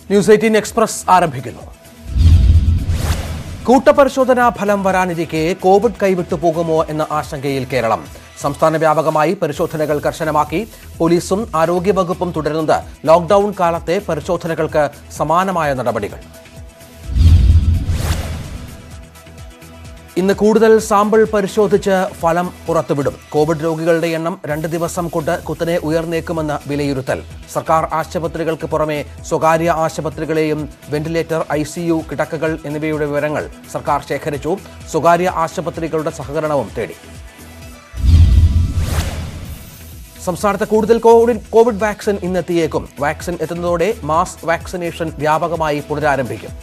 News eighteen express ആരംഭിക്കുന്നു കൂട്ടപരിശോധനാ ഫലം വരാനിരിക്കെ Covid കൈവിട്ടു പോകുമോ എന്ന ആശങ്കയിൽ കേരളം സംസ്ഥാന വ്യാപകമായി പരിശോധനകൾ കർശനമാക്കി പോലീസും ആരോഗ്യവകുപ്പും തുടരുന്നത് ലോക്ഡൌൺ കാലത്തെ പരിശോധനകൾക്ക് സമാനമായ നടപടികൾ ഇന്ന് കൂടുതൽ സാമ്പിൾ പരിശോധിച്ച് ഫലം പുറത്തുവിടും കോവിഡ് രോഗികളുടെ എണ്ണം രണ്ട് ദിവസം കൊണ്ട് കുത്തനെ ഉയർന്നേക്കുമെന്ന് വിലയിരുത്തൽ സർക്കാർ ആശുപത്രികൾക്ക് പുറമെ സ്വകാര്യ ആശുപത്രികളെയും വെന്റിലേറ്റർ ഐ കിടക്കകൾ എന്നിവയുടെ വിവരങ്ങൾ സർക്കാർ ശേഖരിച്ചു സ്വകാര്യ ആശുപത്രികളുടെ സഹകരണവും തേടി സംസ്ഥാനത്ത് കൂടുതൽ കോവിഡ് കോവിഡ് വാക്സിൻ ഇന്നെത്തിയേക്കും വാക്സിൻ എത്തുന്നതോടെ മാസ് വാക്സിനേഷൻ വ്യാപകമായി പുനരാരംഭിക്കും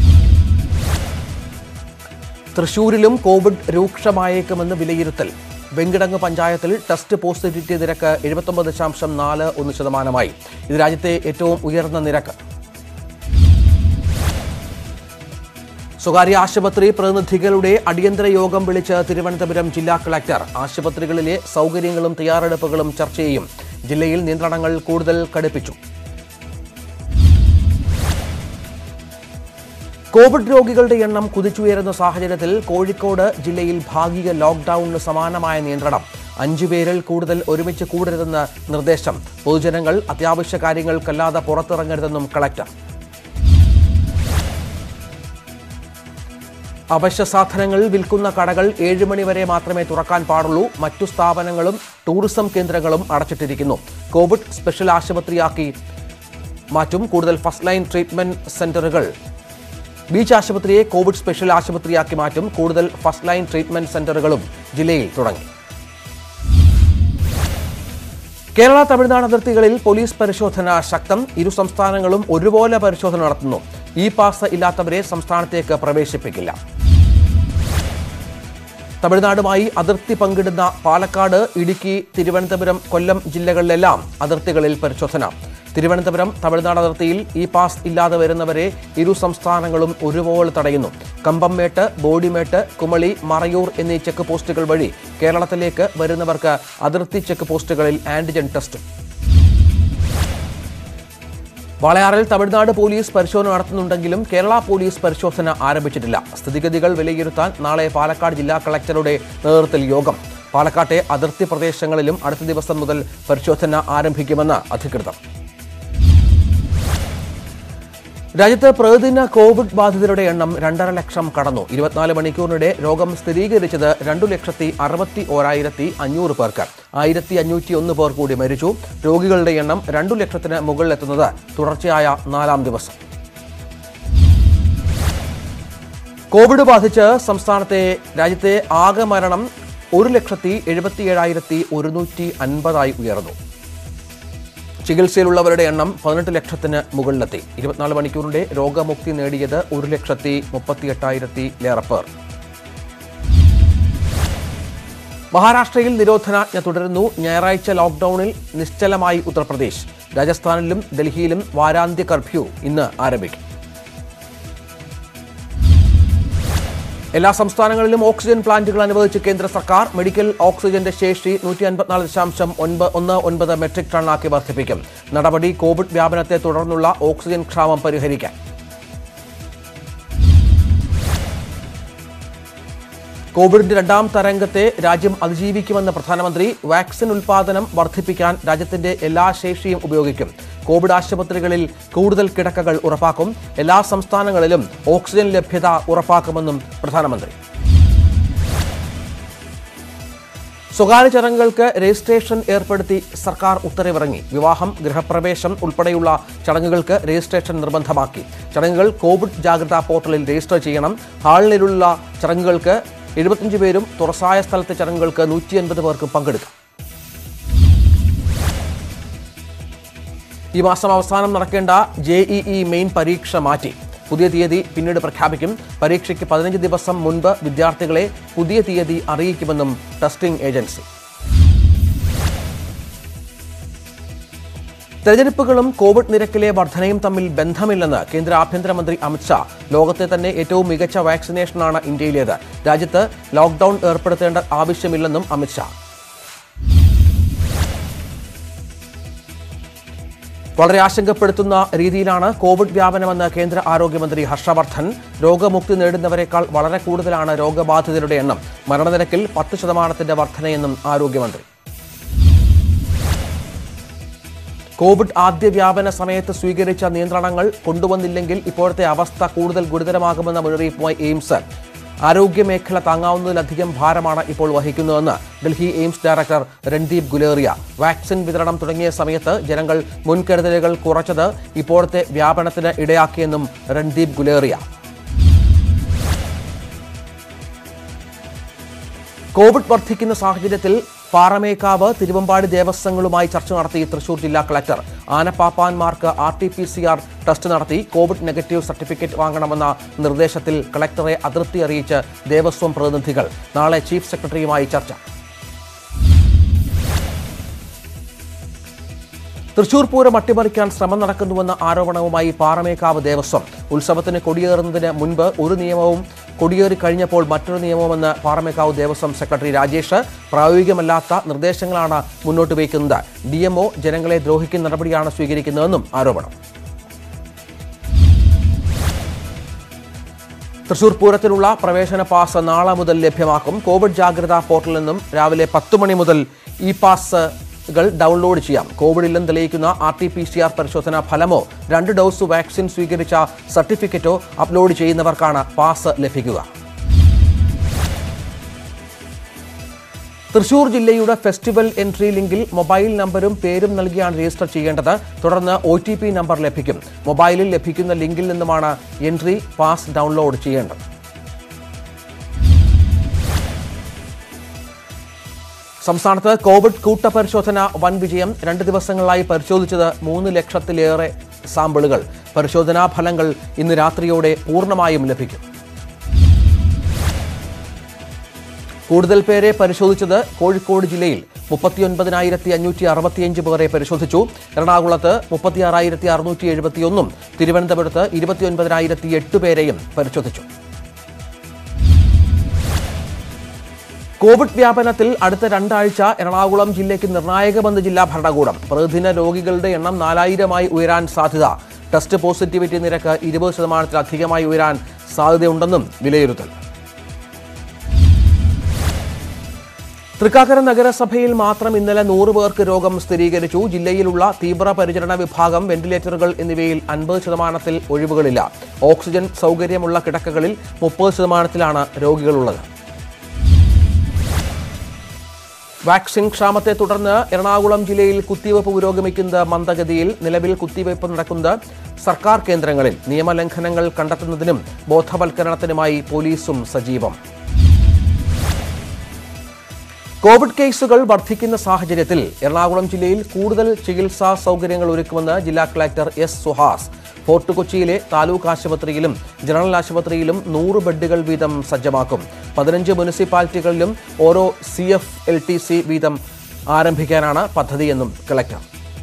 തൃശൂരിലും കോവിഡ് രൂക്ഷമായേക്കുമെന്ന് വിലയിരുത്തൽ വെങ്കിടങ്ങ് പഞ്ചായത്തിൽ ടെസ്റ്റ് പോസിറ്റിവിറ്റി നിരക്ക് എഴുപത്തൊമ്പത് ദശാംശം നാല് ഒന്ന് ശതമാനമായി ഇത് രാജ്യത്തെ ഏറ്റവും ഉയർന്ന നിരക്ക് സ്വകാര്യ ആശുപത്രി പ്രതിനിധികളുടെ അടിയന്തര യോഗം വിളിച്ച് തിരുവനന്തപുരം ജില്ലാ കളക്ടർ ആശുപത്രികളിലെ സൗകര്യങ്ങളും തയ്യാറെടുപ്പുകളും ചർച്ച ചെയ്യും ജില്ലയിൽ നിയന്ത്രണങ്ങൾ കൂടുതൽ കടുപ്പിച്ചു കോവിഡ് രോഗികളുടെ എണ്ണം കുതിച്ചുയരുന്ന സാഹചര്യത്തിൽ കോഴിക്കോട് ജില്ലയിൽ ഭാഗിക ലോക്ഡൌണിന് സമാനമായ നിയന്ത്രണം അഞ്ചു പേരിൽ കൂടുതൽ ഒരുമിച്ച് കൂടരുതെന്ന് നിർദ്ദേശം പൊതുജനങ്ങൾ അത്യാവശ്യ കാര്യങ്ങൾക്കല്ലാതെ പുറത്തിറങ്ങരുതെന്നും കളക്ടർ അവശ്യ സാധനങ്ങൾ വിൽക്കുന്ന കടകൾ ഏഴ് മണി വരെ മാത്രമേ തുറക്കാൻ പാടുള്ളൂ മറ്റു സ്ഥാപനങ്ങളും ടൂറിസം കേന്ദ്രങ്ങളും അടച്ചിട്ടിരിക്കുന്നു കോവിഡ് സ്പെഷ്യൽ ആശുപത്രിയാക്കി മാറ്റും കൂടുതൽ ഫസ്റ്റ് ലൈൻ ട്രീറ്റ്മെന്റ് സെന്ററുകൾ ബീച്ച് ആശുപത്രിയെ കോവിഡ് സ്പെഷ്യൽ ആശുപത്രിയാക്കി മാറ്റും കൂടുതൽ ഫസ്റ്റ് ലൈൻ ട്രീറ്റ്മെന്റ് സെന്ററുകളും ജില്ലയിൽ തുടങ്ങി കേരള തമിഴ്നാട് അതിർത്തികളിൽ പോലീസ് പരിശോധന ശക്തം ഇരു സംസ്ഥാനങ്ങളും ഒരുപോലെ പരിശോധന നടത്തുന്നു ഇ പാസ് ഇല്ലാത്തവരെ സംസ്ഥാനത്തേക്ക് പ്രവേശിപ്പിക്കില്ല തമിഴ്നാടുമായി അതിർത്തി പങ്കിടുന്ന പാലക്കാട് ഇടുക്കി തിരുവനന്തപുരം കൊല്ലം ജില്ലകളിലെല്ലാം അതിർത്തികളിൽ പരിശോധന തിരുവനന്തപുരം തമിഴ്നാട് അതിർത്തിയിൽ ഇ പാസ് ഇല്ലാതെ വരുന്നവരെ ഇരു സംസ്ഥാനങ്ങളും ഒരുപോലെ തടയുന്നു കമ്പംമേട്ട് ബോഡിമേട്ട് കുമളി മറയൂർ എന്നീ ചെക്ക് പോസ്റ്റുകൾ വഴി കേരളത്തിലേക്ക് വരുന്നവർക്ക് അതിർത്തി ചെക്ക് പോസ്റ്റുകളിൽ ആന്റിജൻ ടെസ്റ്റും വാളയാറിൽ തമിഴ്നാട് പോലീസ് പരിശോധന നടത്തുന്നുണ്ടെങ്കിലും കേരള പോലീസ് പരിശോധന ആരംഭിച്ചിട്ടില്ല സ്ഥിതിഗതികൾ വിലയിരുത്താൻ നാളെ പാലക്കാട് ജില്ലാ കളക്ടറുടെ നേതൃത്വത്തിൽ യോഗം പാലക്കാട്ടെ അതിർത്തി പ്രദേശങ്ങളിലും അടുത്ത ദിവസം മുതൽ പരിശോധന ആരംഭിക്കുമെന്ന് അധികൃതർ രാജ്യത്ത് പ്രതിദിന കോവിഡ് ബാധിതരുടെ എണ്ണം രണ്ടര ലക്ഷം കടന്നു ഇരുപത്തിനാല് മണിക്കൂറിനിടെ രോഗം സ്ഥിരീകരിച്ചത് രണ്ടു ലക്ഷത്തി അറുപത്തി ഓരായിരത്തി അഞ്ഞൂറ് പേർക്ക് ആയിരത്തി അഞ്ഞൂറ്റി ഒന്ന് പേർ കൂടി മരിച്ചു രോഗികളുടെ എണ്ണം രണ്ടു ലക്ഷത്തിന് മുകളിലെത്തുന്നത് തുടർച്ചയായ നാലാം ദിവസം കോവിഡ് ബാധിച്ച് സംസ്ഥാനത്തെ രാജ്യത്തെ ആകെ മരണം ഒരു ലക്ഷത്തി എഴുപത്തി ഏഴായിരത്തി ഒരുന്നൂറ്റി അൻപതായി ഉയർന്നു ചികിത്സയിലുള്ളവരുടെ എണ്ണം പതിനെട്ട് ലക്ഷത്തിന് മുകളിലെത്തി ഇരുപത്തിനാല് മണിക്കൂറിന്റെ രോഗമുക്തി നേടിയത് ഒരു ലക്ഷത്തി മുപ്പത്തി എട്ടായിരത്തിലേറെ പേർ മഹാരാഷ്ട്രയിൽ നിരോധനാജ്ഞ തുടരുന്നു ഞായറാഴ്ച ലോക്ഡൌണിൽ നിശ്ചലമായി ഉത്തർപ്രദേശ് രാജസ്ഥാനിലും ഡൽഹിയിലും വാരാന്ത്യ കർഫ്യൂ ഇന്ന് ആരംഭിക്കും എല്ലാ സംസ്ഥാനങ്ങളിലും ഓക്സിജൻ പ്ലാന്റുകൾ അനുവദിച്ച് കേന്ദ്ര സർക്കാർ മെഡിക്കൽ ഓക്സിജന്റെ ശേഷി നൂറ്റി അൻപത്തിനാല് ദശാംശം ഒൻപത് ഒന്ന് ഒൻപത് മെട്രിക് ടണ്ണാക്കി വർദ്ധിപ്പിക്കും നടപടി കോവിഡ് വ്യാപനത്തെ തുടർന്നുള്ള ഓക്സിജൻ ക്ഷാമം പരിഹരിക്കാൻ കോവിഡിന്റെ രണ്ടാം തരംഗത്തെ രാജ്യം അതിജീവിക്കുമെന്ന് പ്രധാനമന്ത്രി വാക്സിൻ ഉൽപാദനം വർദ്ധിപ്പിക്കാൻ രാജ്യത്തിന്റെ എല്ലാ ശേഷിയും ഉപയോഗിക്കും കോവിഡ് ആശുപത്രികളിൽ കൂടുതൽ കിടക്കകൾ ഉറപ്പാക്കും എല്ലാ സംസ്ഥാനങ്ങളിലും ഓക്സിജൻ ലഭ്യത ഉറപ്പാക്കുമെന്നും പ്രധാനമന്ത്രി സ്വകാര്യ ചടങ്ങുകൾക്ക് രജിസ്ട്രേഷൻ ഏർപ്പെടുത്തി സർക്കാർ ഉത്തരവിറങ്ങി വിവാഹം ഗൃഹപ്രവേശം ഉൾപ്പെടെയുള്ള ചടങ്ങുകൾക്ക് രജിസ്ട്രേഷൻ നിർബന്ധമാക്കി ചടങ്ങുകൾ കോവിഡ് ജാഗ്രതാ പോർട്ടലിൽ രജിസ്റ്റർ ചെയ്യണം ഹാളിലുള്ള ചടങ്ങുകൾക്ക് എഴുപത്തിയഞ്ച് പേരും തുറസായ സ്ഥലത്തെ ചടങ്ങുകൾക്ക് നൂറ്റി അൻപത് പേർക്കും പങ്കെടുക്കാം ഈ മാസം അവസാനം നടക്കേണ്ട ജെ ഇ ഇ മെയിൻ പരീക്ഷ മാറ്റി പുതിയ തീയതി പിന്നീട് പ്രഖ്യാപിക്കും പരീക്ഷയ്ക്ക് പതിനഞ്ച് ദിവസം മുൻപ് വിദ്യാർത്ഥികളെ പുതിയ തീയതി അറിയിക്കുമെന്നും ടെസ്റ്റിംഗ് ഏജൻസി തെരഞ്ഞെടുപ്പുകളും കോവിഡ് നിരക്കിലെ വർധനയും തമ്മിൽ ബന്ധമില്ലെന്ന് കേന്ദ്ര ആഭ്യന്തരമന്ത്രി അമിത്ഷാ ലോകത്തെ തന്നെ ഏറ്റവും മികച്ച വാക്സിനേഷനാണ് ഇന്ത്യയിലേത് രാജ്യത്ത് ലോക്ഡൌൺ ഏർപ്പെടുത്തേണ്ട ആവശ്യമില്ലെന്നും അമിത്ഷാ വളരെ ആശങ്കപ്പെടുത്തുന്ന രീതിയിലാണ് കോവിഡ് വ്യാപനമെന്ന് കേന്ദ്ര ആരോഗ്യമന്ത്രി ഹർഷവർദ്ധൻ രോഗമുക്തി നേടുന്നവരെക്കാൾ വളരെ കൂടുതലാണ് രോഗബാധിതരുടെ എണ്ണം മരണനിരക്കിൽ പത്ത് ശതമാനത്തിന്റെ വർധനയെന്നും ആരോഗ്യമന്ത്രി കോവിഡ് ആദ്യ വ്യാപന സമയത്ത് സ്വീകരിച്ച നിയന്ത്രണങ്ങൾ കൊണ്ടുവന്നില്ലെങ്കിൽ ഇപ്പോഴത്തെ അവസ്ഥ കൂടുതൽ ഗുരുതരമാകുമെന്ന മുന്നറിയിപ്പുമായി എയിംസ് ആരോഗ്യമേഖല താങ്ങാവുന്നതിലധികം ഭാരമാണ് ഇപ്പോൾ വഹിക്കുന്നതെന്ന് Delhi AIIMS director Randeep Guleria vaccine വിതരണം തുടങ്ങിയ സമയത്ത് ജനങ്ങൾ മുൻകരുതലുകൾ കുറച്ചത് ഇപ്പോഴത്തെ വ്യാപനത്തിന് ഇടയാക്കിയെന്നും രൺദീപ് ഗുലേറിയ കോവിഡ് വർദ്ധിക്കുന്ന സാഹചര്യത്തിൽ പാറമേക്കാവ് തിരുവമ്പാടി ദേവസ്വങ്ങളുമായി ചർച്ച നടത്തി തൃശൂർ ജില്ലാ കളക്ടർ ആനപ്പാപ്പാന്മാർക്ക് R T P C R test നടത്തി കോവിഡ് നെഗറ്റീവ് സർട്ടിഫിക്കറ്റ് വാങ്ങണമെന്ന നിർദ്ദേശത്തിൽ കളക്ടറെ അതിർത്തി അറിയിച്ച് ദേവസ്വം പ്രതിനിധികൾ നാളെ ചീഫ് സെക്രട്ടറിയുമായി ചർച്ച തൃശൂർ പൂരം അട്ടിമറിക്കാൻ ശ്രമം നടക്കുന്നുവെന്ന ആരോപണവുമായി പാറമേക്കാവ് ദേവസ്വം ഉത്സവത്തിന് കൊടിയേറുന്നതിന് മുൻപ് ഒരു നിയമവും കൊടിയേറി കഴിഞ്ഞപ്പോൾ മറ്റൊരു നിയമമെന്ന് പാറമേക്കാവ് ദേവസ്വം സെക്രട്ടറി രാജേഷ് പ്രായോഗികമല്ലാത്ത നിർദ്ദേശങ്ങളാണ് മുന്നോട്ട് വയ്ക്കുന്നത് ഡി എംഒ ജനങ്ങളെ ദ്രോഹിക്കുന്ന നടപടിയാണ് സ്വീകരിക്കുന്നതെന്നും ആരോപണം തൃശൂർ പൂരത്തിനുള്ള പ്രവേശന പാസ് നാളെ മുതൽ ലഭ്യമാക്കും കോവിഡ് ജാഗ്രതാ പോർട്ടലിൽ നിന്നും രാവിലെ പത്ത് മണി മുതൽ ഇ പാസുകൾ ഡൗൺലോഡ് ചെയ്യാം കോവിഡ് ഇല്ലെന്ന് തെളിയിക്കുന്ന R T P C R പരിശോധനാ ഫലമോ രണ്ട് ഡോസ് വാക്സിൻ സ്വീകരിച്ച സർട്ടിഫിക്കറ്റോ അപ്ലോഡ് ചെയ്യുന്നവർക്കാണ് പാസ് ലഭിക്കുക തൃശൂർ ജില്ലയുടെ ഫെസ്റ്റിവൽ എൻട്രി ലിങ്കിൽ മൊബൈൽ നമ്പരും പേരും നൽകിയാണ് രജിസ്റ്റർ ചെയ്യേണ്ടത് തുടർന്ന് ഒ ടി പി നമ്പർ ലഭിക്കും മൊബൈലിൽ ലഭിക്കുന്ന ലിങ്കിൽ നിന്നുമാണ് എൻട്രി പാസ് ഡൗൺലോഡ് ചെയ്യേണ്ടത് സംസ്ഥാനത്ത് കോവിഡ് കൂട്ടപരിശോധന വൻ വിജയം രണ്ട് ദിവസങ്ങളായി പരിശോധിച്ചത് മൂന്ന് ലക്ഷത്തിലേറെ സാമ്പിളുകൾ പരിശോധനാ ഫലങ്ങൾ ഇന്ന് രാത്രിയോടെ പൂർണ്ണമായും ലഭിക്കും കൂടുതൽ പേരെ പരിശോധിച്ചത് കോഴിക്കോട് ജില്ലയിൽ മുപ്പത്തിയൊൻപതിനായിരത്തി അഞ്ഞൂറ്റി അറുപത്തിയഞ്ച് പേരെ പരിശോധിച്ചു എറണാകുളത്ത് മുപ്പത്തിയാറായിരത്തി അറുന്നൂറ്റി എഴുപത്തിയൊന്നും തിരുവനന്തപുരത്ത് ഇരുപത്തിയൊൻപതിനായിരത്തി എട്ട് പേരെയും പരിശോധിച്ചു കോവിഡ് വ്യാപനത്തിൽ അടുത്ത രണ്ടാഴ്ച എറണാകുളം ജില്ലയ്ക്ക് നിർണായകമെന്ന് ജില്ലാ ഭരണകൂടം പ്രതിദിന രോഗികളുടെ എണ്ണം നാലായിരമായി ഉയരാൻ സാധ്യത ടെസ്റ്റ് പോസിറ്റിവിറ്റി നിരക്ക് ഇരുപത് ശതമാനത്തിലധികമായി ഉയരാൻ സാധ്യതയുണ്ടെന്നും വിലയിരുത്തൽ തൃക്കാക്കര നഗരസഭയിൽ മാത്രം ഇന്നലെ നൂറ് പേർക്ക് രോഗം സ്ഥിരീകരിച്ചു ജില്ലയിലുള്ള തീവ്രപരിചരണ വിഭാഗം വെന്റിലേറ്ററുകൾ എന്നിവയിൽ അൻപത് ശതമാനത്തിൽ ഒഴിവുകളില്ല ഓക്സിജൻ സൗകര്യമുള്ള കിടക്കകളിൽ മുപ്പത് ശതമാനത്തിലാണ് രോഗികളുള്ളത് വാക്സിൻ ക്ഷാമത്തെ തുടർന്ന് എറണാകുളം ജില്ലയിൽ കുത്തിവയ്പ് പുരോഗമിക്കുന്നത് മന്ദഗതിയിൽ നിലവിൽ കുത്തിവയ്പ് നടക്കുന്നത് സർക്കാർ കേന്ദ്രങ്ങളിൽ നിയമലംഘനങ്ങൾ കണ്ടെത്തുന്നതിനും ബോധവൽക്കരണത്തിനുമായി പോലീസും സജീവം കോവിഡ് കേസുകൾ വർദ്ധിക്കുന്ന സാഹചര്യത്തിൽ എറണാകുളം ജില്ലയിൽ കൂടുതൽ ചികിത്സാ സൗകര്യങ്ങൾ ഒരുക്കുമെന്ന് ജില്ലാ കളക്ടർ എസ് സുഹാസ് ഫോർട്ട് കൊച്ചിയിലെ താലൂക്ക് ആശുപത്രിയിലും ജനറൽ ആശുപത്രിയിലും നൂറ് ബെഡുകൾ വീതം സജ്ജമാക്കും പതിനഞ്ച് മുനിസിപ്പാലിറ്റികളിലും ഓരോ C F L T C വീതം ആരംഭിക്കാനാണ് പദ്ധതിയെന്നും കളക്ടർ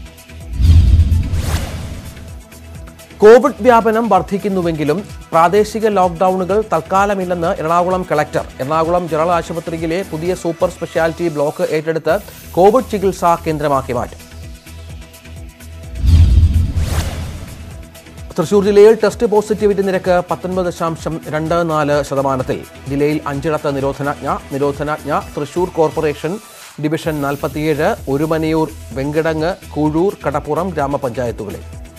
കോവിഡ് വ്യാപനം വർദ്ധിക്കുന്നുവെങ്കിലും പ്രാദേശിക ലോക്ഡൌണുകൾ തൽക്കാലമില്ലെന്ന് എറണാകുളം കളക്ടർ എറണാകുളം ജനറൽ ആശുപത്രിയിലെ പുതിയ സൂപ്പർ സ്പെഷ്യാലിറ്റി ബ്ലോക്ക് ഏറ്റെടുത്ത് കോവിഡ് ചികിത്സാ കേന്ദ്രമാക്കി മാറ്റും തൃശൂർ ജില്ലയിൽ ടെസ്റ്റ് പോസിറ്റിവിറ്റി നിരക്ക് പത്തൊൻപത് ദശാംശം രണ്ട് നാല് ശതമാനത്തിൽ ജില്ലയിൽ അഞ്ചിടത്ത് നിരോധനാജ്ഞ നിരോധനാജ്ഞ തൃശൂർ കോർപ്പറേഷൻ ഡിവിഷൻ നാൽപ്പത്തിയേഴ് ഒരുമനയൂർ വെങ്കിടങ്ങ് കൂഴൂർ കടപ്പുറം ഗ്രാമപഞ്ചായത്തുകളിൽ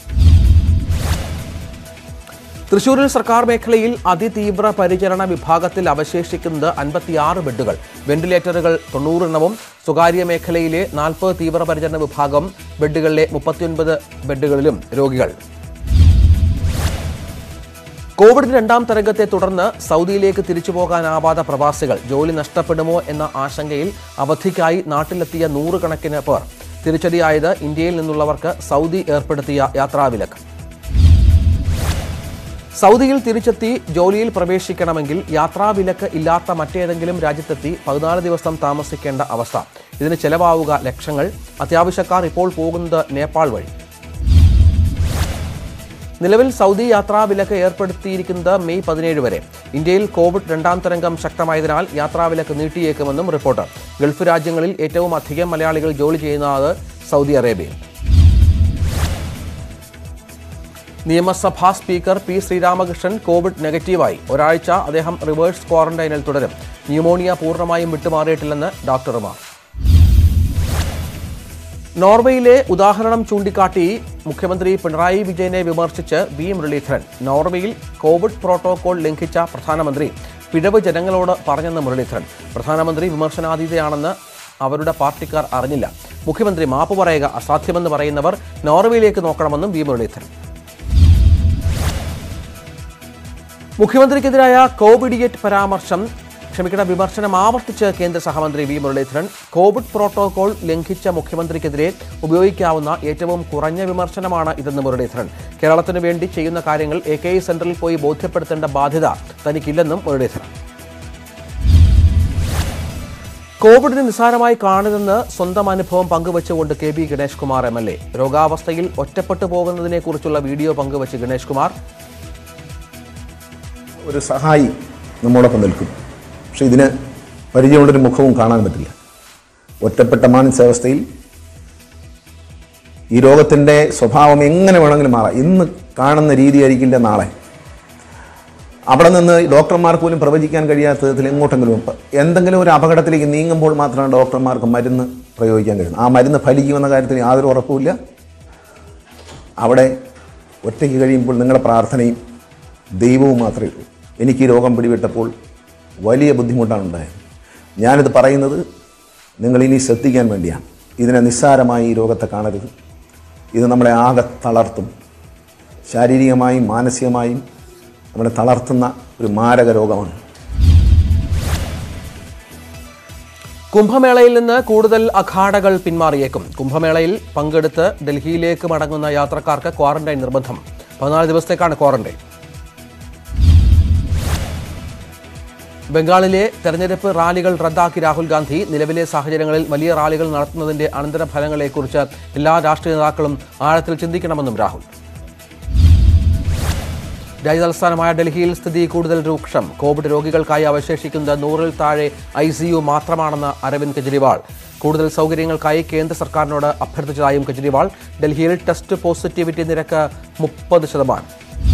തൃശൂരിൽ സർക്കാർ മേഖലയിൽ അതിതീവ്ര പരിചരണ വിഭാഗത്തിൽ അവശേഷിക്കുന്നത് അൻപത്തിയാറ് ബെഡുകൾ വെന്റിലേറ്ററുകൾ തൊണ്ണൂറെണ്ണവും സ്വകാര്യ മേഖലയിലെ നാൽപ്പത് തീവ്രപരിചരണ വിഭാഗം ബെഡുകളിലെ മുപ്പത്തിയൊൻപത് ബെഡുകളിലും രോഗികൾ കോവിഡ് രണ്ടാം തരംഗത്തെ തുടർന്ന് സൗദിയിലേക്ക് തിരിച്ചു പോകാനാവാത്ത പ്രവാസികൾ ജോലി നഷ്ടപ്പെടുമോ എന്ന ആശങ്കയിൽ അവധിക്കായി നാട്ടിലെത്തിയ നൂറുകണക്കിന് പേർ തിരിച്ചടിയായത് ഇന്ത്യയിൽ നിന്നുള്ളവർക്ക് സൗദി ഏർപ്പെടുത്തിയ യാത്രാവിലക്ക് സൗദിയിൽ തിരിച്ചെത്തി ജോലിയിൽ പ്രവേശിക്കണമെങ്കിൽ യാത്രാവിലക്ക് ഇല്ലാത്ത മറ്റേതെങ്കിലും രാജ്യത്തെത്തി പതിനാല് ദിവസം താമസിക്കേണ്ട അവസ്ഥ ഇതിന് ചെലവാവുക ലക്ഷങ്ങൾ അത്യാവശ്യക്കാർ ഇപ്പോൾ പോകുന്നത് നേപ്പാൾ വഴി നിലവിൽ സൗദി യാത്രാ വിലക്ക് ഏർപ്പെടുത്തിയിരിക്കുന്നത് മെയ് പതിനേഴ് വരെ ഇന്ത്യയിൽ കോവിഡ് രണ്ടാം തരംഗം ശക്തമായതിനാൽ യാത്രാ വിലക്ക് നീട്ടിയേക്കുമെന്നും റിപ്പോർട്ട് ഗൾഫ് രാജ്യങ്ങളിൽ ഏറ്റവും അധികം മലയാളികൾ ജോലി ചെയ്യുന്നത് സൗദി അറേബ്യയിൽ നിയമസഭാ സ്പീക്കർ പി ശ്രീരാമകൃഷ്ണൻ കോവിഡ് നെഗറ്റീവായി ഒരാഴ്ച അദ്ദേഹം റിവേഴ്സ് ക്വാറന്റൈനിൽ തുടരും ന്യൂമോണിയ പൂർണ്ണമായും വിട്ടുമാറിയിട്ടില്ലെന്ന് ഡോക്ടർമാർ നോർവേയിലെ ഉദാഹരണം ചൂണ്ടിക്കാട്ടി മുഖ്യമന്ത്രി പിണറായി വിജയനെ വിമർശിച്ച് വി മുരളീധരൻ നോർവേയിൽ കോവിഡ് പ്രോട്ടോകോൾ ലംഘിച്ച പ്രധാനമന്ത്രി പിഴവ് ജനങ്ങളോട് പറഞ്ഞെന്ന് മുരളീധരൻ പ്രധാനമന്ത്രി വിമർശനാതീതയാണെന്ന് അവരുടെ പാർട്ടിക്കാർ അറിഞ്ഞില്ല മുഖ്യമന്ത്രി മാപ്പ് പറയുക അസാധ്യമെന്ന് പറയുന്നവർ നോർവേയിലേക്ക് നോക്കണമെന്നും വി മുരളീധരൻ മുഖ്യമന്ത്രിക്കെതിരായ കോവിഡിയറ്റ് പരാമർശം ക്ഷമിക്കണം വിമർശനം ആവർത്തിച്ച് കേന്ദ്ര സഹമന്ത്രി വി മുരളീധരൻ കോവിഡ് പ്രോട്ടോകോൾ ലംഘിച്ച മുഖ്യമന്ത്രിക്കെതിരെ ഉപയോഗിക്കാവുന്ന ഏറ്റവും കുറഞ്ഞ വിമർശനമാണ് ഇതെന്ന് മുരളീധരൻ കേരളത്തിനു വേണ്ടി ചെയ്യുന്ന കാര്യങ്ങൾ എ കെ ഐ സെന്ററിൽ പോയി ബോധ്യപ്പെടുത്തേണ്ട ബാധ്യത തനിക്കില്ലെന്നും മുരളീധരൻ കോവിഡിനെ നിസ്സാരമായി കാണരുതെന്ന് സ്വന്തം അനുഭവം പങ്കുവച്ചുകൊണ്ട് K B Ganesh Kumar M L A രോഗാവസ്ഥയിൽ ഒറ്റപ്പെട്ടു പോകുന്നതിനെക്കുറിച്ചുള്ള വീഡിയോ പങ്കുവച്ച് ഗണേഷ് കുമാർ ഒരു സഹായി നമ്മോടൊപ്പം നിൽക്കും പക്ഷെ ഇതിന് പരിചയമുള്ളൊരു മുഖവും കാണാൻ പറ്റില്ല ഒറ്റപ്പെട്ട മാനസികാവസ്ഥയിൽ ഈ രോഗത്തിൻ്റെ സ്വഭാവം എങ്ങനെ വേണമെങ്കിലും മാറാം ഇന്ന് കാണുന്ന രീതിയായിരിക്കില്ല നാളെ അവിടെ നിന്ന് ഡോക്ടർമാർക്ക് പോലും പ്രവചിക്കാൻ കഴിയാത്ത വിധത്തിൽ എങ്ങോട്ടെങ്കിലും ഇപ്പം എന്തെങ്കിലും ഒരു അപകടത്തിലേക്ക് നീങ്ങുമ്പോൾ മാത്രമാണ് ഡോക്ടർമാർക്ക് മരുന്ന് പ്രയോഗിക്കാൻ കഴിയുന്നത് ആ മരുന്ന് ഫലിക്കുമെന്ന കാര്യത്തിൽ യാതൊരു ഉറപ്പുമില്ല അവിടെ ഒറ്റയ്ക്ക് കഴിയുമ്പോൾ നിങ്ങളുടെ പ്രാർത്ഥനയും ദൈവവും മാത്രമേ ഉള്ളൂ എനിക്ക് ഈ രോഗം പിടിപെട്ടപ്പോൾ വലിയ ബുദ്ധിമുട്ടാണ് ഉണ്ടായത് ഞാനിത് പറയുന്നത് നിങ്ങൾ ഇനി ശ്രദ്ധിക്കാൻ വേണ്ടിയാണ് ഇതിനെ നിസ്സാരമായി ഈ രോഗത്തെ കാണരുത് ഇത് നമ്മളെ ആകെ തളർത്തും ശാരീരികമായും മാനസികമായും നമ്മളെ തളർത്തുന്ന ഒരു മാരക രോഗമാണ് കുംഭമേളയിൽ നിന്ന് കൂടുതൽ അഖാഡകൾ പിന്മാറിയേക്കും കുംഭമേളയിൽ പങ്കെടുത്ത് ഡൽഹിയിലേക്ക് മടങ്ങുന്ന യാത്രക്കാർക്ക് ക്വാറന്റൈൻ നിർബന്ധം പതിനാല് ദിവസത്തേക്കാണ് ക്വാറന്റൈൻ ബംഗാളിലെ തെരഞ്ഞെടുപ്പ് റാലികൾ റദ്ദാക്കി രാഹുൽ ഗാന്ധി നിലവിലെ സാഹചര്യങ്ങളിൽ വലിയ റാലികൾ നടത്തുന്നതിന്റെ അനന്തരഫലങ്ങളെക്കുറിച്ച് എല്ലാ രാഷ്ട്രീയ നേതാക്കളും ആഴത്തിൽ ചിന്തിക്കണമെന്നും രാഹുൽ രാജ്യതലസ്ഥാനമായ ഡൽഹിയിൽ സ്ഥിതി കൂടുതൽ രൂക്ഷം കോവിഡ് രോഗികൾക്കായി അവശേഷിക്കുന്നത് നൂറിൽ താഴെ ഐ സി യു മാത്രമാണെന്ന് അരവിന്ദ് കെജ്രിവാൾ കൂടുതൽ സൗകര്യങ്ങൾക്കായി കേന്ദ്ര സർക്കാരിനോട് അഭ്യർത്ഥിച്ചതായും കെജ്രിവാൾ ഡൽഹിയിൽ ടെസ്റ്റ് പോസിറ്റിവിറ്റി നിരക്ക് മുപ്പത് ശതമാനം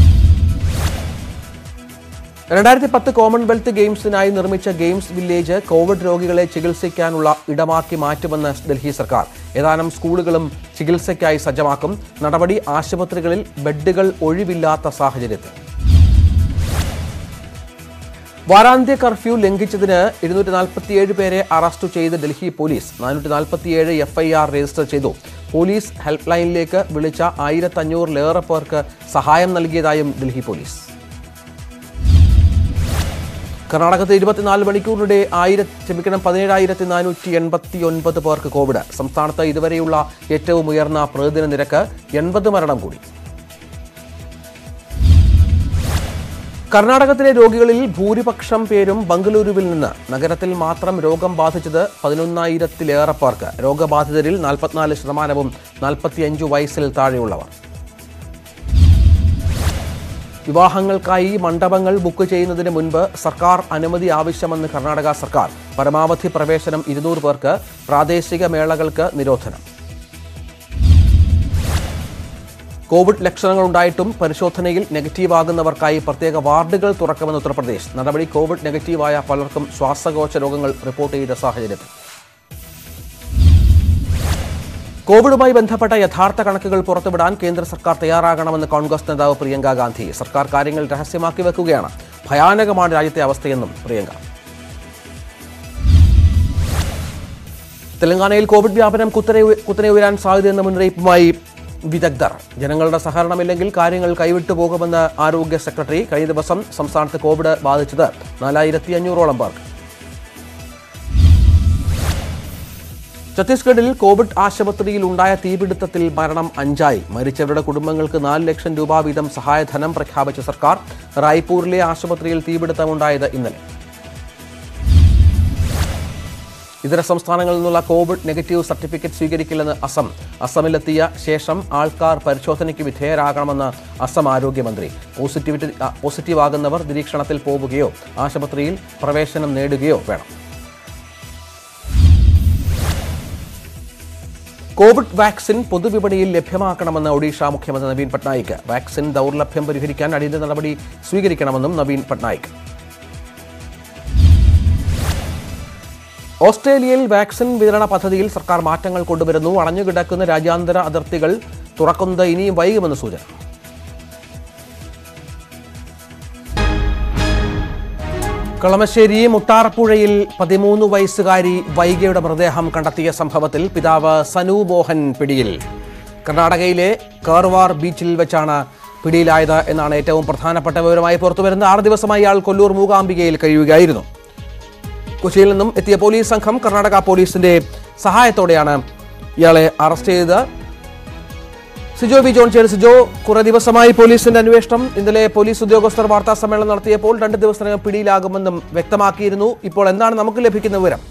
രണ്ടായിരത്തി പത്ത് കോമൺവെൽത്ത് ഗെയിംസിനായി നിർമ്മിച്ച ഗെയിംസ് വില്ലേജ് കോവിഡ് രോഗികളെ ചികിത്സിക്കാനുള്ള ഇടമാക്കി മാറ്റുമെന്ന് ഡൽഹി സർക്കാർ ഏതാനും സ്കൂളുകളും ചികിത്സയ്ക്കായി സജ്ജമാക്കും നടപടി ആശുപത്രികളിൽ ബെഡുകൾ ഒഴിവില്ലാത്ത സാഹചര്യത്തിൽ വാരാന്ത്യ കർഫ്യൂ ലംഘിച്ചതിന് ഇരുന്നൂറ്റി നാൽപ്പത്തിയേഴ് പേരെ അറസ്റ്റ് ചെയ്ത് ഡൽഹി പോലീസ് നാനൂറ്റി നാൽപ്പത്തിയേഴ് എഫ്ഐആർ രജിസ്റ്റർ ചെയ്തു പോലീസ് ഹെൽപ്പ് ലൈനിലേക്ക് വിളിച്ച ആയിരത്തഞ്ഞൂറിലേറെ പേർക്ക് സഹായം നൽകിയതായും ഡൽഹി പോലീസ് കർണാടകത്തിൽ ഇരുപത്തിനാല് മണിക്കൂറിനിടെ ആയിര ക്ഷമിക്കണം പതിനേഴായിരത്തി നാനൂറ്റി എൺപത്തി ഒൻപത് പേർക്ക് കോവിഡ് സംസ്ഥാനത്ത് ഇതുവരെയുള്ള ഏറ്റവും ഉയർന്ന പ്രതിദിന നിരക്ക് എൺപത് മരണം കൂടി കർണാടകത്തിലെ രോഗികളിൽ ഭൂരിപക്ഷം പേരും ബംഗളൂരുവിൽ നിന്ന് നഗരത്തിൽ മാത്രം രോഗം ബാധിച്ചത് പതിനൊന്നായിരത്തിലേറെ പേർക്ക് രോഗബാധിതരിൽ നാൽപ്പത്തിനാല് ശതമാനവും നാൽപ്പത്തിയഞ്ചു വയസ്സിൽ താഴെയുള്ളവർ വിവാഹങ്ങൾക്കായി മണ്ഡപങ്ങൾ ബുക്ക് ചെയ്യുന്നതിന് മുൻപ് സർക്കാർ അനുമതി ആവശ്യമെന്ന് കർണാടക സർക്കാർ പരമാവധി പ്രവേശനം ഇരുന്നൂറ് പേർക്ക് പ്രാദേശിക മേളകൾക്ക് നിരോധനം കോവിഡ് ലക്ഷണങ്ങൾ ഉണ്ടായിട്ടും പരിശോധനയിൽ നെഗറ്റീവ് ആകുന്നവർക്കായി പ്രത്യേക വാർഡുകൾ തുറക്കുമെന്ന് ഉത്തർപ്രദേശ് നടപടി കോവിഡ് നെഗറ്റീവായ പലർക്കും ശ്വാസകോശ രോഗങ്ങൾ റിപ്പോർട്ട് ചെയ്ത സാഹചര്യത്തിൽ കോവിഡുമായി ബന്ധപ്പെട്ട യഥാർത്ഥ കണക്കുകൾ പുറത്തുവിടാൻ കേന്ദ്ര സർക്കാർ തയ്യാറാകണമെന്ന് കോൺഗ്രസ് നേതാവ് പ്രിയങ്ക ഗാന്ധി സർക്കാർ കാര്യങ്ങൾ രഹസ്യമാക്കി വെക്കുകയാണ് ഭയാനകമാണ് രാജ്യത്തെ അവസ്ഥയെന്നും പ്രിയങ്ക തെലങ്കാനയിൽ കോവിഡ് വ്യാപനം കുത്തനെ ഉയ- കുത്തനെ ഉയരാൻ സാധ്യതയെന്ന മുന്നറിയിപ്പുമായി വിദഗ്ധർ ജനങ്ങളുടെ സഹകരണമില്ലെങ്കിൽ കാര്യങ്ങൾ കൈവിട്ടു പോകുമെന്ന് ആരോഗ്യ സെക്രട്ടറി കഴിഞ്ഞ ദിവസം സംസ്ഥാനത്ത് കോവിഡ് ബാധിച്ചത് നാലായിരത്തി അഞ്ഞൂറോളം പേർക്ക് ഛത്തീസ്ഗഡിൽ കോവിഡ് ആശുപത്രിയിൽ ഉണ്ടായ തീപിടുത്തത്തിൽ മരണം അഞ്ചായി മരിച്ചവരുടെ കുടുംബങ്ങൾക്ക് നാല് ലക്ഷം രൂപ വീതം സഹായധനം പ്രഖ്യാപിച്ച സർക്കാർ റായ്പൂരിലെ ആശുപത്രിയിൽ തീപിടുത്തമുണ്ടായത് ഇന്നലെ ഇതര സംസ്ഥാനങ്ങളിൽ നിന്നുള്ള കോവിഡ് നെഗറ്റീവ് സർട്ടിഫിക്കറ്റ് സ്വീകരിക്കില്ലെന്ന് അസം അസമിലെത്തിയ ശേഷം ആൾക്കാർ പരിശോധനയ്ക്ക് വിധേയരാകണമെന്ന് അസം ആരോഗ്യമന്ത്രി പോസിറ്റിവിറ്റി ആ, പോസിറ്റീവ് ആകുന്നവർ നിരീക്ഷണത്തിൽ പോവുകയോ ആശുപത്രിയിൽ പ്രവേശനം നേടുകയോ വേണം കോവിഡ് വാക്സിൻ പൊതുവിപണിയിൽ ലഭ്യമാക്കണമെന്ന് ഒഡീഷ മുഖ്യമന്ത്രി നവീൻ പട്നായിക് വാക്സിൻ ദൗർലഭ്യം പരിഹരിക്കാൻ അടിയന്തര നടപടി സ്വീകരിക്കണമെന്നും നവീൻ പട്നായിക് ഓസ്ട്രേലിയയിൽ വാക്സിൻ വിതരണ പദ്ധതിയിൽ സർക്കാർ മാറ്റങ്ങൾ കൊണ്ടുവരുന്നു അടഞ്ഞുകിടക്കുന്ന രാജ്യാന്തര അതിർത്തികൾ തുറക്കുന്നത് ഇനിയും വൈകുമെന്ന് സൂചന കളമശ്ശേരി മുട്ടാർപ്പുഴയിൽ പതിമൂന്ന് വയസ്സുകാരി വൈഗയുടെ മൃതദേഹം കണ്ടെത്തിയ സംഭവത്തിൽ പിതാവ് സനു മോഹൻ പിടിയിൽ കർണാടകയിലെ കാർവാർ ബീച്ചിൽ വെച്ചാണ് പിടിയിലായത് എന്നാണ് ഏറ്റവും പ്രധാനപ്പെട്ട വിവരമായി പുറത്തുവരുന്നത് ആറ് ദിവസമായി ഇയാൾ കൊല്ലൂർ മൂകാംബികയിൽ കഴിയുകയായിരുന്നു കൊച്ചിയിൽ നിന്നും എത്തിയ പോലീസ് സംഘം കർണാടക പോലീസിന്റെ സഹായത്തോടെയാണ് ഇയാളെ അറസ്റ്റ് ചെയ്തത് സിജോ വി ജോൺ ചേർ സിജോ കുറെ ദിവസമായി പോലീസിന്റെ അന്വേഷണം ഇന്നലെ പോലീസ് ഉദ്യോഗസ്ഥർ വാർത്താ സമ്മേളനം നടത്തിയപ്പോൾ രണ്ട് ദിവസത്തിനകം പിടിയിലാകുമെന്നും വ്യക്തമാക്കിയിരുന്നു ഇപ്പോൾ എന്താണ് നമുക്ക് ലഭിക്കുന്ന വിവരം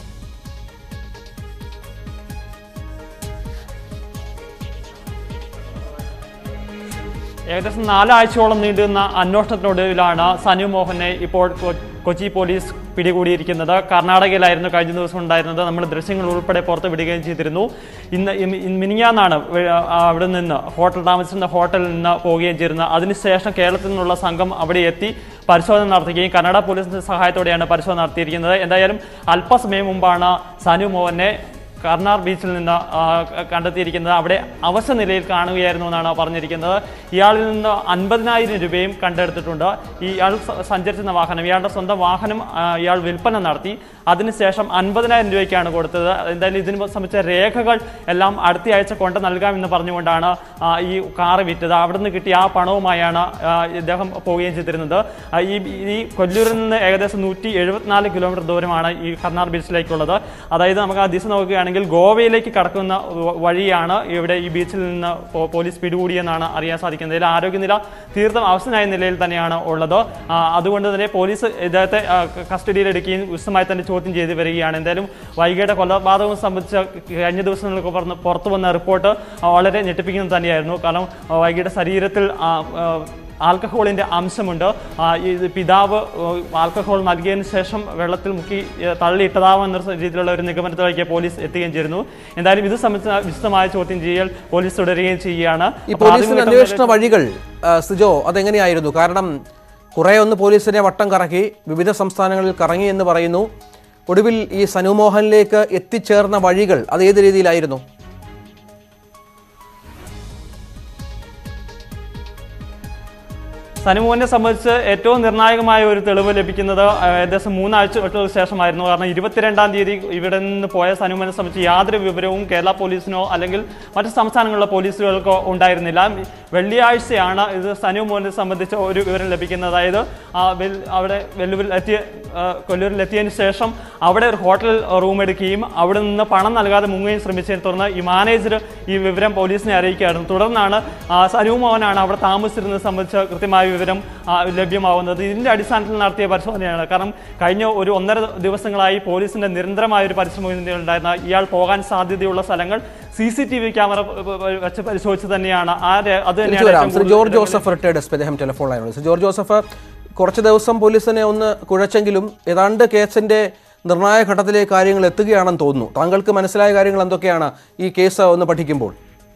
ഏകദേശം നാലാഴ്ചയോളം നീണ്ടുന്ന അന്വേഷണത്തിനൊടുവിലാണ് സനു മോഹനെ ഇപ്പോൾ കൊ- കൊച്ചി പോലീസ് പിടികൂടിയിരിക്കുന്നത് കർണാടകയിലായിരുന്നു കഴിഞ്ഞ ദിവസം ഉണ്ടായിരുന്നത് നമ്മൾ ദൃശ്യങ്ങൾ ഉൾപ്പെടെ പുറത്ത് വിടുകയും ചെയ്തിരുന്നു ഇന്ന് ഇന്ന് ഇന്ന് മിനിഞ്ഞാന്നാണ് വെ- ആ, അവിടെ നിന്ന് ഹോട്ടൽ താമസിച്ചിരുന്ന ഹോട്ടലിൽ നിന്ന് പോവുകയും ചെയ്തിരുന്നത് അതിനുശേഷം കേരളത്തിൽ നിന്നുള്ള സംഘം അവിടെ എത്തി പരിശോധന നടത്തുകയും കന്നഡ പോലീസിന്റെ സഹായത്തോടെയാണ് പരിശോധന നടത്തിയിരിക്കുന്നത് എന്തായാലും അല്പസമയം മുമ്പാണ് സനു മോഹനെ കർണാർ ബീച്ചിൽ നിന്ന് ആ, ക- കണ്ടെത്തിയിരിക്കുന്നത് അവിടെ അവശ നിലയിൽ കാണുകയായിരുന്നു എന്നാണ് പറഞ്ഞിരിക്കുന്നത് ഇയാളിൽ നിന്ന് അൻപതിനായിരം രൂപയും കണ്ടെടുത്തിട്ടുണ്ട് ഈ ഇയാൾ സ- സഞ്ചരിച്ചിരുന്ന വാഹനം ഇയാളുടെ സ്വന്തം വാഹനം ആ, ഇയാൾ വിൽപ്പന നടത്തി അതിനുശേഷം അൻപതിനായിരം രൂപയ്ക്കാണ് കൊടുത്തത് എന്തായാലും ഇതിനെ സംബന്ധിച്ച രേഖകൾ എല്ലാം അടുത്ത ആഴ്ച കൊണ്ട് നൽകാമെന്ന് പറഞ്ഞുകൊണ്ടാണ് ആ, ഈ കാറ് വിറ്റത് അവിടുന്ന് കിട്ടിയ ആ പണവുമായാണ് ആ, ഇദ്ദേഹം പോവുകയും ചെയ്തിരുന്നത് ആ, ഈ ഈ കൊല്ലൂരിൽ നിന്ന് ഏകദേശം നൂറ്റി എഴുപത്തിനാല് കിലോമീറ്റർ ദൂരമാണ് ഈ കർണാർ ബീച്ചിലേക്കുള്ളത് അതായത് നമുക്ക് ആ ദിശ നോക്കുകയാണെങ്കിൽ ഗോവയിലേക്ക് കടക്കുന്ന വ- വഴിയാണ് ഇവിടെ ഈ ബീച്ചിൽ നിന്ന് പോ- പോലീസ് പിടികൂടിയെന്നാണ് അറിയാൻ സാധിക്കുന്നത് ഇതിൽ ആരോഗ്യനില തീർത്തും അവശനായ നിലയിൽ തന്നെയാണ് ഉള്ളത് ആ, അതുകൊണ്ട് തന്നെ പോലീസ് ഇദ്ദേഹത്തെ ആ, ക- കസ്റ്റഡിയിലെടുക്കുകയും വിശദമായി തന്നെ ചോദ്യം ചെയ്ത് വരികയാണ് എന്തായാലും വൈകിയുടെ കൊലപാതകം സംബന്ധിച്ച കഴിഞ്ഞ ദിവസങ്ങൾക്ക് പുറത്ത് പുറത്തു വന്ന റിപ്പോർട്ട് ആ, വളരെ ഞെട്ടിപ്പിക്കുന്നത് തന്നെയായിരുന്നു കാരണം ആ, വൈകിയുടെ ശരീരത്തിൽ ആ, ആ, ആൽക്കഹോളിന്റെ അംശമുണ്ട് ആ, ഈ പിതാവ് ഏഹ്, ആൽക്കഹോൾ നൽകിയതിനു ശേഷം വെള്ളത്തിൽ മുക്കി ഏഹ്, തള്ളിയിട്ടതാവുന്ന രീതിയിലുള്ള ഒരു നിഗമനത്തിലേക്ക് പോലീസ് എത്തുകയും ചെയ്തിരുന്നു എന്തായാലും ഇത് സംബന്ധിച്ച വിശദമായ ചോദ്യം ചെയ്യൽ പോലീസ് തുടരുകയും ചെയ്യുകയാണ് ഈ അപ്പോൾ പോലീസിന്റെ ആദ്യം അന്വേഷണ വഴികൾ ആ, സിജോ അതെങ്ങനെയായിരുന്നു കാരണം കുറെ ഒന്ന് പോലീസിനെ വട്ടം കറക്കി വിവിധ സംസ്ഥാനങ്ങളിൽ കറങ്ങി എന്ന് പറയുന്നു ഒടുവിൽ ഈ സനുമോഹനിലേക്ക് എത്തിച്ചേർന്ന വഴികൾ അത് ഏത് രീതിയിലായിരുന്നു സനുമോനെ സംബന്ധിച്ച് ഏറ്റവും നിർണായകമായ ഒരു തെളിവ് ലഭിക്കുന്നത് ആ, ഏകദേശം മൂന്നാഴ്ചകൾക്ക് ശേഷമായിരുന്നു കാരണം ഇരുപത്തിരണ്ടാം തീയതി ഇവിടെ നിന്ന് പോയ സനുമോനെ സംബന്ധിച്ച് യാതൊരു വിവരവും കേരള പോലീസിനോ അല്ലെങ്കിൽ മറ്റ് സംസ്ഥാനങ്ങളിലെ പോലീസുകൾക്കോ ഉണ്ടായിരുന്നില്ല വെള്ളിയാഴ്ചയാണ് ഇത് സനുമോനെ സംബന്ധിച്ച് ഒരു വിവരം ലഭിക്കുന്നത് അതായത് ആ, വെൽ- അവിടെ വെല്ലുവിൽ എത്തിയ ആ, കൊല്ലൂരിൽ എത്തിയതിന് ശേഷം അവിടെ ഒരു ഹോട്ടൽ റൂം എടുക്കുകയും അവിടെ നിന്ന് പണം നൽകാതെ മുങ്ങുകയും ശ്രമിച്ചതിനെ തുടർന്ന് ഈ മാനേജർ ഈ വിവരം പോലീസിനെ അറിയിക്കുകയായിരുന്നു തുടർന്നാണ് ആ, സനു മോഹനാണ് അവിടെ താമസിച്ചിരുന്നത് സംബന്ധിച്ച കൃത്യമായ വിവരം ആ, ലഭ്യമാവുന്നത് ഇതിന്റെ അടിസ്ഥാനത്തിൽ നടത്തിയ പരിശോധനയാണ് കാരണം കഴിഞ്ഞ ഒരു ഒന്നര ദിവസങ്ങളായി പോലീസിന്റെ നിരന്തരമായ ഒരു പരിശ്രമം ഉണ്ടായിരുന്ന ഇയാൾ പോകാൻ സാധ്യതയുള്ള സ്ഥലങ്ങൾ C C T V camera പ- പ- പ- വെച്ച് പരിശോധിച്ച് തന്നെയാണ് ആ രേ- അത് തിരിച്ചു തന്നെയാണ് വരാം ഏറ്റവും ശ്രീ കൂടുതൽ George Joseph retired S P അദ്ദേഹം ടെലിഫോൺ ലൈനുണ്ട് ശ്രീ ജോർജ് ജോസഫ് കുറച്ച് ദിവസം പോലീസിനെ ഒന്ന് കുഴച്ചെങ്കിലും ഏതാണ്ട് കേസിന്റെ നിർണായക ഘട്ടത്തിലേക്ക് കാര്യങ്ങൾ എത്തുകയാണെന്ന് തോന്നുന്നു താങ്കൾക്ക് മനസ്സിലായ കാര്യങ്ങൾ എന്തൊക്കെയാണ് ഈ കേസ് ഒന്ന് പഠിക്കുമ്പോൾ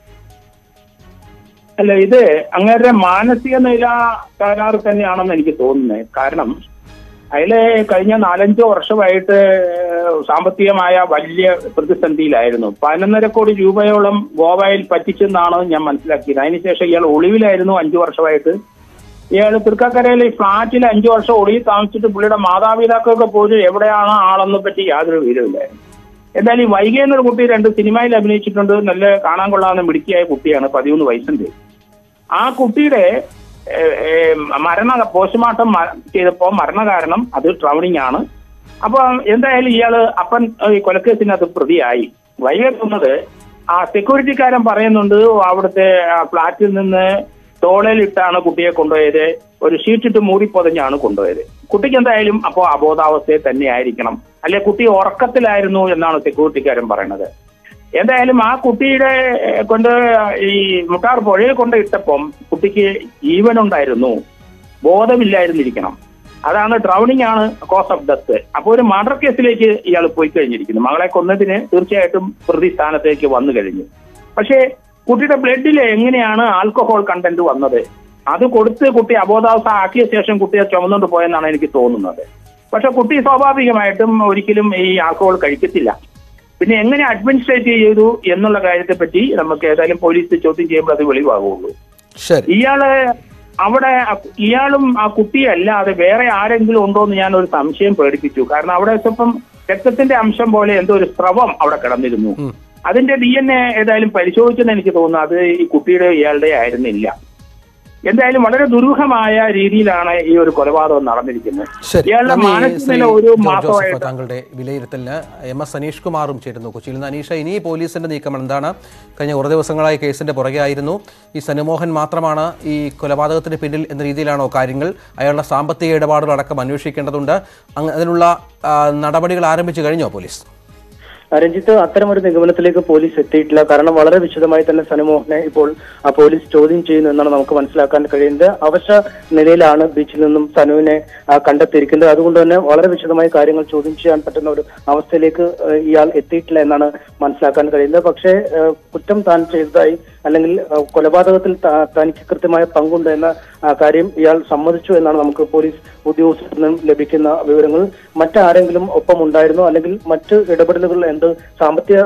അല്ല ഇത് അങ്ങേരുടെ മാനസിക നില തകരാറ് തന്നെയാണെന്ന് എനിക്ക് തോന്നുന്നത് കാരണം അയാള് കഴിഞ്ഞ നാലഞ്ചോ വർഷമായിട്ട് സാമ്പത്തികമായ വലിയ പ്രതിസന്ധിയിലായിരുന്നു പതിനൊന്നര കോടി രൂപയോളം ഗോവയിൽ പറ്റിച്ചെന്നാണ് ഞാൻ മനസ്സിലാക്കിയത് അതിനുശേഷം ഇയാൾ ഒളിവിലായിരുന്നു അഞ്ചു വർഷമായിട്ട് ഇയാൾ തൃക്കാക്കരയിൽ ഈ ഫ്ളാറ്റിൽ അഞ്ചു വർഷം ഒളിവിൽ താമസിച്ചിട്ട് പുള്ളിയുടെ മാതാപിതാക്കൾക്ക് പോലും എവിടെയാണ് ആളെന്ന് പറ്റി യാതൊരു വിവരമില്ലായിരുന്നു എന്തായാലും ഈ വൈകി എന്നൊരു കുട്ടി രണ്ട് സിനിമയിൽ അഭിനയിച്ചിട്ടുണ്ട് നല്ല കാണാൻ കൊള്ളാവുന്ന മിടുക്കിയായ കുട്ടിയാണ് പതിമൂന്ന് വയസ്സുണ്ട് ആ കുട്ടിയുടെ ഏഹ്, ഏഹ്, മരണ പോസ്റ്റ്മോർട്ടം മ- ചെയ്തപ്പോ മരണകാരണം അത് ട്രൗണിങ് ആണ് അപ്പൊ എന്തായാലും ഇയാള് അപ്പൻ ഈ കൊലക്കേസിനകത്ത് പ്രതിയായി വൈകുന്നത് ആ സെക്യൂരിറ്റിക്കാരൻ പറയുന്നുണ്ട് അവിടുത്തെ ആ ഫ്ളാറ്റിൽ നിന്ന് തോളയിലിട്ടാണ് കുട്ടിയെ കൊണ്ടുപോയത് ഒരു ഷീറ്റിട്ട് മൂടി പൊതഞ്ഞാണ് കൊണ്ടുപോയത് കുട്ടിക്ക് എന്തായാലും അപ്പോ അബോധാവസ്ഥയിൽ തന്നെ ആയിരിക്കണം അല്ലെ കുട്ടി ഉറക്കത്തിലായിരുന്നു എന്നാണ് സെക്യൂരിറ്റിക്കാരൻ പറയുന്നത് എന്തായാലും ആ കുട്ടിയുടെ ഏഹ്, കൊണ്ട് ഈ മുട്ടാർ പുഴയിൽ കൊണ്ട് ഇട്ടപ്പം കുട്ടിക്ക് ജീവനുണ്ടായിരുന്നു ബോധമില്ലായിരുന്നിരിക്കണം അതാണ് ഡ്രൗണിംഗ് ആണ് കോസ് ഓഫ് ഡെത്ത് അപ്പോൾ ഒരു മർഡർ കേസിലേക്ക് ഇയാൾ പോയി കഴിഞ്ഞിരിക്കുന്നു മകളെ കൊന്നതിന് തീർച്ചയായിട്ടും പ്രതി സ്ഥാനത്തേക്ക് വന്നു കഴിഞ്ഞു പക്ഷേ കുട്ടിയുടെ ബ്ലഡിൽ എങ്ങനെയാണ് ആൽക്കഹോൾ കണ്ടന്റ് വന്നത് അത് കൊടുത്ത് കുട്ടി അബോധാവസ്ഥ ആക്കിയ ശേഷം കുട്ടിയെ ചുമന്നുകൊണ്ട് പോയെന്നാണ് എനിക്ക് തോന്നുന്നത് പക്ഷെ കുട്ടി സ്വാഭാവികമായിട്ടും ഒരിക്കലും ഈ ആൽക്കഹോൾ കഴിക്കത്തില്ല പിന്നെ എങ്ങനെ അഡ്മിനിസ്ട്രേറ്റ് ചെയ്തു എന്നുള്ള കാര്യത്തെ പറ്റി നമുക്ക് ഏതായാലും പോലീസ് ചോദ്യം ചെയ്യുമ്പോൾ അത് വെളിവാകുള്ളൂ ശരി ഇയാള് അവിടെ അ- ഇയാളും ആ കുട്ടിയെ അല്ലാതെ വേറെ ആരെങ്കിലും ഉണ്ടോ എന്ന് ഞാൻ ഒരു സംശയം പ്രകടിപ്പിച്ചു കാരണം അവിടെ സ്വപ്പം രക്തത്തിന്റെ അംശം പോലെ എന്തോ ഒരു സ്രവം അവിടെ കിടന്നിരുന്നു അതിന്റെ ഡി എൻ എ ഏതായാലും പരിശോധിച്ചെന്ന് എനിക്ക് തോന്നുന്നു അത് ഈ കുട്ടിയുടെ ഇയാളുടെ ആയിരുന്നില്ല എന്തായാലും വളരെ ദുരൂഹമായ രീതിയിലാണ് ഈ ഒരു കൊലപാതകം നടന്നിരിക്കുന്നത് ശരി ഇയാളുടെ നന്ദി, മാനസിക ശ്രീ നില ഒരു ജോർജ് ജോസഫ് മാസമായിട്ട് താങ്കളുടെ വിലയിരുത്തലിന് എം എസ് അനീഷ് കുമാറും ചേരുന്നു കൊച്ചിയിൽ നിന്ന് അനീഷ ഇനി പോലീസിന്റെ നീക്കം എന്താണ് കഴിഞ്ഞ കുറേ ദിവസങ്ങളായി കേസിന്റെ പുറകെ ആയിരുന്നു ഈ സനുമോഹൻ മാത്രമാണ് ഈ കൊലപാതകത്തിന് പിന്നിൽ എന്ന രീതിയിലാണോ കാര്യങ്ങൾ അയാളുടെ സാമ്പത്തിക ഇടപാടുകൾ അടക്കം അന്വേഷിക്കേണ്ടതുണ്ട് അങ്ങ് അതിനുള്ള ആ, നടപടികൾ ആരംഭിച്ചു കഴിഞ്ഞോ പോലീസ് രഞ്ജിത്ത് അത്തരം ഒരു നിഗമനത്തിലേക്ക് പോലീസ് എത്തിയിട്ടില്ല കാരണം വളരെ വിശദമായി തന്നെ സനുമോഹനെ ഇപ്പോൾ ആ പോലീസ് ചോദ്യം ചെയ്യുന്നു എന്നാണ് നമുക്ക് മനസ്സിലാക്കാൻ കഴിയുന്നത് അവശ നിലയിലാണ് ബീച്ചിൽ നിന്നും സനുവിനെ ആ, കണ്ടെത്തിയിരിക്കുന്നത് അതുകൊണ്ട് തന്നെ വളരെ വിശദമായി കാര്യങ്ങൾ ചോദ്യം ചെയ്യാൻ പറ്റുന്ന ഒരു അവസ്ഥയിലേക്ക് ആ, ഇയാൾ എത്തിയിട്ടില്ല എന്നാണ് മനസ്സിലാക്കാൻ കഴിയുന്നത് പക്ഷേ ആ, കുറ്റം താൻ ചെയ്തതായി അല്ലെങ്കിൽ ആ, കൊലപാതകത്തിൽ താ- തനിക്ക് കൃത്യമായ പങ്കുണ്ട് എന്ന ആ, കാര്യം ഇയാൾ സമ്മതിച്ചു എന്നാണ് നമുക്ക് പോലീസ് ഉദ്യോഗസ്ഥരിൽ നിന്നും ലഭിക്കുന്ന വിവരങ്ങൾ മറ്റാരെങ്കിലും ഒപ്പം ഉണ്ടായിരുന്നോ അല്ലെങ്കിൽ മറ്റ് ഇടപെടലുകൾ എന്ത് സാമ്പത്തിക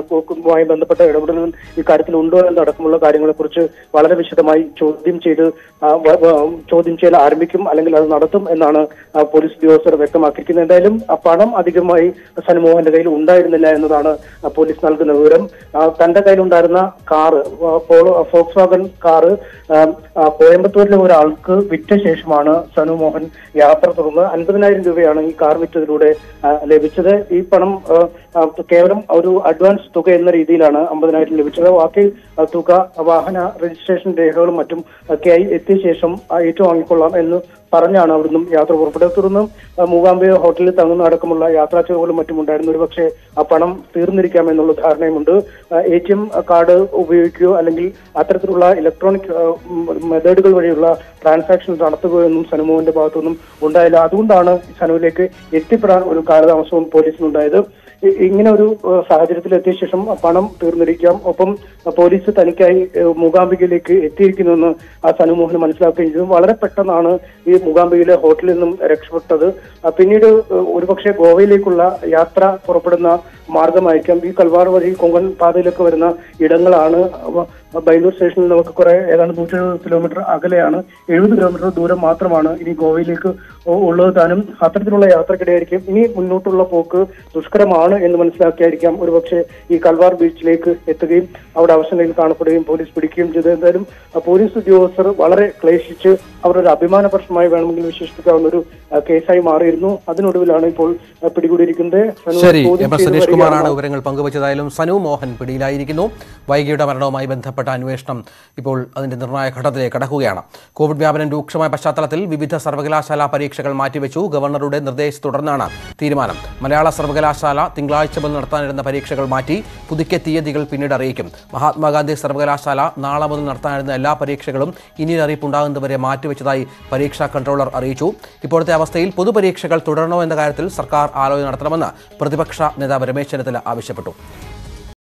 ബ- ബന്ധപ്പെട്ട ഇടപെടലുകൾ ഇക്കാര്യത്തിൽ ഉണ്ടോ എന്നടക്കമുള്ള കാര്യങ്ങളെക്കുറിച്ച് വളരെ വിശദമായി ചോദ്യം ചെയ്ത് ആ, വ- വ- ചോദ്യം ചെയ്യൽ ആരംഭിക്കും അല്ലെങ്കിൽ അത് നടത്തും എന്നാണ് ആ, പോലീസ് ഉദ്യോഗസ്ഥർ വ്യക്തമാക്കിയിരിക്കുന്നത് എന്തായാലും ആ പണം അധികമായി സൻമോഹന്റെ കയ്യിൽ ഉണ്ടായിരുന്നില്ല എന്നതാണ് ആ, പോലീസ് നൽകുന്ന വിവരം ആ, തന്റെ കയ്യിലുണ്ടായിരുന്ന കാറ് ആ, പോളോ ഫോക്സ് വാഗൺ കാറ് ആ, ആ, കോയമ്പത്തൂരിലെ ഒരാൾക്ക് വിറ്റ ശേഷമാണ് സനു മോഹൻ യാത്ര തുടർന്ന് അൻപതിനായിരം രൂപയാണ് ഈ കാർ വിറ്റതിലൂടെ ആ, ലഭിച്ചത് ഈ പണം ആ, ആ, കേവലം ഒരു അഡ്വാൻസ് തുക എന്ന രീതിയിലാണ് അമ്പതിനായിരം ലഭിച്ചത് ബാക്കി ആ, തുക വാഹന രജിസ്ട്രേഷൻ രേഖകളും മറ്റും ഒക്കെയായി എത്തിയ ശേഷം ആ, ഏറ്റുവാങ്ങിക്കൊള്ളാം എന്ന് പറഞ്ഞാണ് അവിടുന്ന് യാത്ര പുറപ്പെട്ടത് തുടർന്ന് ആ, മൂകാംബിക ഹോട്ടലിൽ തങ്ങുന്ന അടക്കമുള്ള യാത്രാ ചെലവുകളും മറ്റും ഉണ്ടായിരുന്നു ഒരു പക്ഷേ ആ പണം തീർന്നിരിക്കാം എന്നുള്ള ധാരണയുമുണ്ട് എ ടി എം കാർഡ് ഉപയോഗിക്കുകയോ അല്ലെങ്കിൽ അത്തരത്തിലുള്ള ഇലക്ട്രോണിക് മെത്തേഡുകൾ വഴിയുള്ള ട്രാൻസാക്ഷൻ നടത്തുകയോ ഒന്നും സനുമോഹന്റെ ഭാഗത്തുനിന്നും ഉണ്ടായില്ല അതുകൊണ്ടാണ് സനുവിലേക്ക് എത്തിപ്പെടാൻ ഒരു കാലതാമസവും പോലീസിനുണ്ടായത് ഇ- ഇങ്ങനെ ഒരു ഏഹ്, സാഹചര്യത്തിൽ എത്തിയ ശേഷം പണം തീർന്നിരിക്കാം ഒപ്പം പോലീസ് തനിക്കായി ഏഹ്, മൂകാംബികയിലേക്ക് എത്തിയിരിക്കുന്നുവെന്ന് ആ സനുമോഹൻ മനസ്സിലാക്കുകയും ചെയ്തു വളരെ പെട്ടെന്നാണ് ഈ മൂകാംബികയിലെ ഹോട്ടലിൽ നിന്നും രക്ഷപ്പെട്ടത് ആ, പിന്നീട് ഏഹ്, ഒരുപക്ഷെ ഗോവയിലേക്കുള്ള യാത്ര പുറപ്പെടുന്ന മാർഗമായിരിക്കാം ഈ കൽവാർ വഴി കൊങ്കൺ പാതയിലൊക്കെ വരുന്ന ഇടങ്ങളാണ് അവ- ബൈലൂർ സ്റ്റേഷനിൽ നമുക്ക് കുറെ ഏതാണ്ട് നൂറ്റി എഴുപത് കിലോമീറ്റർ അകലെയാണ് എഴുപത് കിലോമീറ്റർ ദൂരം മാത്രമാണ് ഇനി ഗോവയിലേക്ക് ഉ- ഉള്ളത് താനും അത്തരത്തിലുള്ള യാത്രക്കിടെയായിരിക്കും ഇനി മുന്നോട്ടുള്ള പോക്ക് ദുഷ്കരമാണ് എന്ന് മനസ്സിലാക്കിയായിരിക്കാം ഒരുപക്ഷെ ഈ കൽവാർ ബീച്ചിലേക്ക് എത്തുകയും അവിടെ അവശനിലയിൽ കാണപ്പെടുകയും പോലീസ് പിടിക്കുകയും ചെയ്തു എന്തായാലും ആ, പോലീസ് ഉദ്യോഗസ്ഥർ വളരെ ക്ലേശിച്ച് അവരൊരു അഭിമാന പ്രശ്നമായി വേണമെങ്കിൽ വിശേഷിപ്പിക്കാവുന്ന ഒരു ആ, കേസായി മാറിയിരുന്നു അതിനൊടുവിലാണ് ഇപ്പോൾ ആ, പിടികൂടിയിരിക്കുന്നത് സനു ശരി ചോദ്യം എം എസ് ചെയ്ത് സനീഷ് കുമാറാണ് വരികയാണ്. വിവരങ്ങൾ പങ്കുവച്ചതായാലും സനു മോഹൻ പിടിയിലായിരിക്കുന്നു വൈകിയുടെ മരണവുമായി ബന്ധപ്പെട്ട അന്വേഷണം ഇപ്പോൾ അതിന്റെ നിർണായക ഘട്ടത്തിലേക്ക് കടക്കുകയാണ് കോവിഡ് വ്യാപനം രൂക്ഷമായ പശ്ചാത്തലത്തിൽ വിവിധ സർവകലാശാല പരീക്ഷകൾ മാറ്റിവെച്ചു ഗവർണറുടെ നിർദ്ദേശത്തെ തുടർന്നാണ് തീരുമാനം മലയാള സർവകലാശാല തിങ്കളാഴ്ച മുതൽ നടത്താനിരുന്ന പരീക്ഷകൾ മാറ്റി പുതുക്കിയ തീയതികൾ പിന്നീട് അറിയിക്കും മഹാത്മാഗാന്ധി സർവകലാശാല നാളെ മുതൽ നടത്താനിരുന്ന എല്ലാ പരീക്ഷകളും ഇനി ഒരു അറിയിപ്പുണ്ടാകുന്നതുവരെ മാറ്റിവെച്ചതായി പരീക്ഷാ കൺട്രോളർ അറിയിച്ചു ഇപ്പോഴത്തെ അവസ്ഥയിൽ പൊതുപരീക്ഷകൾ തുടരണോ എന്ന കാര്യത്തിൽ സർക്കാർ ആലോചന നടത്തണമെന്ന് പ്രതിപക്ഷ നേതാവ് രമേശ് ചെന്നിത്തല ആവശ്യപ്പെട്ടു